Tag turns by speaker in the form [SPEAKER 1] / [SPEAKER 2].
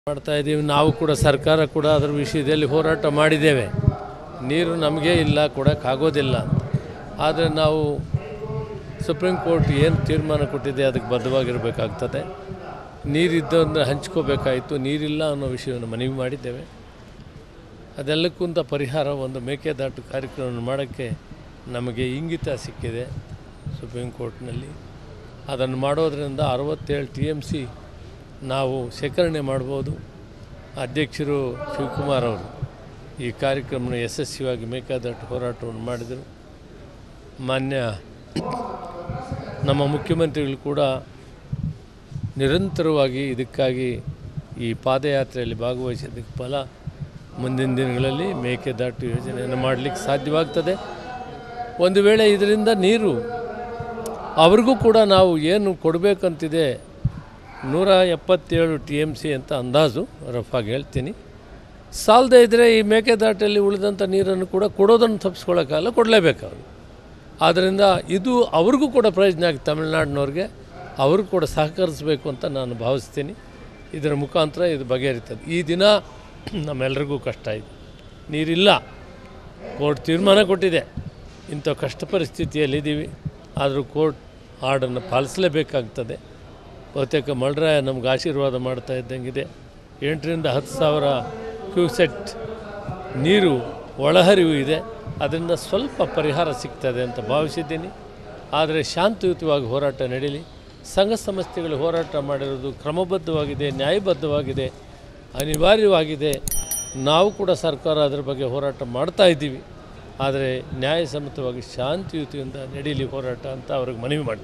[SPEAKER 1] ಮಾಡ್ತಾ ಇದ್ದೀವಿ ನಾವು ಕೂಡ ಸರ್ಕಾರ ಕೂಡ ಅದರ ವಿಷಯದಲ್ಲಿ ಹೋರಾಟ ಮಾಡಿದ್ದೇವೆ ನೀರು ನಮಗೆ ಇಲ್ಲ ಕೊಡೋಕ್ಕಾಗೋದಿಲ್ಲ ಆದರೆ ನಾವು ಸುಪ್ರೀಂ ಕೋರ್ಟ್ ಏನು ತೀರ್ಮಾನ ಕೊಟ್ಟಿದೆ ಅದಕ್ಕೆ ಬದ್ಧವಾಗಿರಬೇಕಾಗ್ತದೆ ನೀರಿದ್ದನ್ನು ಹಂಚ್ಕೋಬೇಕಾಯಿತು ನೀರಿಲ್ಲ ಅನ್ನೋ ವಿಷಯವನ್ನು ಮನವಿ ಮಾಡಿದ್ದೇವೆ ಅದೆಲ್ಲಕ್ಕಿಂತ ಪರಿಹಾರ ಒಂದು ಮೇಕೆದಾಟು ಕಾರ್ಯಕ್ರಮವನ್ನು ಮಾಡೋಕ್ಕೆ ನಮಗೆ ಇಂಗಿತ ಸಿಕ್ಕಿದೆ ಸುಪ್ರೀಂ ಕೋರ್ಟ್ನಲ್ಲಿ ಅದನ್ನು ಮಾಡೋದರಿಂದ ಅರವತ್ತೇಳು ಟಿ ಎಮ್ ಸಿ ನಾವು ಶೇಖರಣೆ ಮಾಡ್ಬೋದು ಅಧ್ಯಕ್ಷರು ಶಿವಕುಮಾರ್ ಅವರು ಈ ಕಾರ್ಯಕ್ರಮನ ಯಶಸ್ವಿಯಾಗಿ ಮೇಕೆದಾಟು ಹೋರಾಟವನ್ನು ಮಾಡಿದರು ಮಾನ್ಯ ನಮ್ಮ ಮುಖ್ಯಮಂತ್ರಿಗಳು ಕೂಡ ನಿರಂತರವಾಗಿ ಇದಕ್ಕಾಗಿ ಈ ಪಾದಯಾತ್ರೆಯಲ್ಲಿ ಭಾಗವಹಿಸಿದ್ದಕ್ಕೆ ಫಲ ಮುಂದಿನ ದಿನಗಳಲ್ಲಿ ಮೇಕೆದಾಟು ಯೋಜನೆಯನ್ನು ಮಾಡಲಿಕ್ಕೆ ಸಾಧ್ಯವಾಗ್ತದೆ ಒಂದು ವೇಳೆ ಇದರಿಂದ ನೀರು ಅವ್ರಿಗೂ ಕೂಡ ನಾವು ಏನು ಕೊಡಬೇಕಂತಿದೆ ನೂರ ಎಪ್ಪತ್ತೇಳು ಟಿ ಎಮ್ ಸಿ ಅಂತ ಅಂದಾಜು ರಫಾಗಿ ಹೇಳ್ತೀನಿ ಸಾಲದೇ ಇದ್ದರೆ ಈ ಮೇಕೆದಾಟಲ್ಲಿ ಉಳಿದಂಥ ನೀರನ್ನು ಕೂಡ ಕೊಡೋದನ್ನು ತಪ್ಪಿಸ್ಕೊಳ್ಳೋಕ್ಕಲ್ಲ ಕೊಡಲೇಬೇಕು ಅವರು ಆದ್ದರಿಂದ ಇದು ಅವ್ರಿಗೂ ಕೂಡ ಪ್ರಯೋಜನ ಆಗಿ ತಮಿಳ್ನಾಡಿನವ್ರಿಗೆ ಅವರು ಕೂಡ ಸಹಕರಿಸಬೇಕು ಅಂತ ನಾನು ಭಾವಿಸ್ತೀನಿ ಇದರ ಮುಖಾಂತರ ಇದು ಬಗೆಹರಿತದೆ ಈ ದಿನ ನಮ್ಮೆಲ್ಲರಿಗೂ ಕಷ್ಟ ಇದೆ ನೀರಿಲ್ಲ ಕೋರ್ಟ್ ತೀರ್ಮಾನ ಕೊಟ್ಟಿದೆ ಇಂಥ ಕಷ್ಟ ಪರಿಸ್ಥಿತಿಯಲ್ಲಿದ್ದೀವಿ ಆದರೂ ಕೋರ್ಟ್ ಆರ್ಡನ್ನು ಪಾಲಿಸಲೇಬೇಕಾಗ್ತದೆ ಬಹುತೇಕ ಮಳರಾಯ ನಮ್ಗೆ ಆಶೀರ್ವಾದ ಮಾಡ್ತಾ ಇದ್ದಂಗಿದೆ ಎಂಟರಿಂದ ಹತ್ತು ಸಾವಿರ ಕ್ಯೂಸೆಟ್ ನೀರು ಒಳಹರಿವು ಇದೆ ಅದರಿಂದ ಸ್ವಲ್ಪ ಪರಿಹಾರ ಸಿಗ್ತದೆ ಅಂತ ಭಾವಿಸಿದ್ದೀನಿ ಆದರೆ ಶಾಂತಿಯುತವಾಗಿ ಹೋರಾಟ ನಡೀಲಿ ಸಂಘ ಸಂಸ್ಥೆಗಳು ಹೋರಾಟ ಮಾಡಿರೋದು ಕ್ರಮಬದ್ಧವಾಗಿದೆ ನ್ಯಾಯಬದ್ಧವಾಗಿದೆ ಅನಿವಾರ್ಯವಾಗಿದೆ ನಾವು ಕೂಡ ಸರ್ಕಾರ ಅದರ ಬಗ್ಗೆ ಹೋರಾಟ ಮಾಡ್ತಾ ಇದ್ದೀವಿ ಆದರೆ ನ್ಯಾಯಸಮ್ಮತವಾಗಿ ಶಾಂತಿಯುತಿಯಿಂದ ನಡೀಲಿ ಹೋರಾಟ ಅಂತ ಅವ್ರಿಗೆ ಮನವಿ ಮಾಡ್ತೀನಿ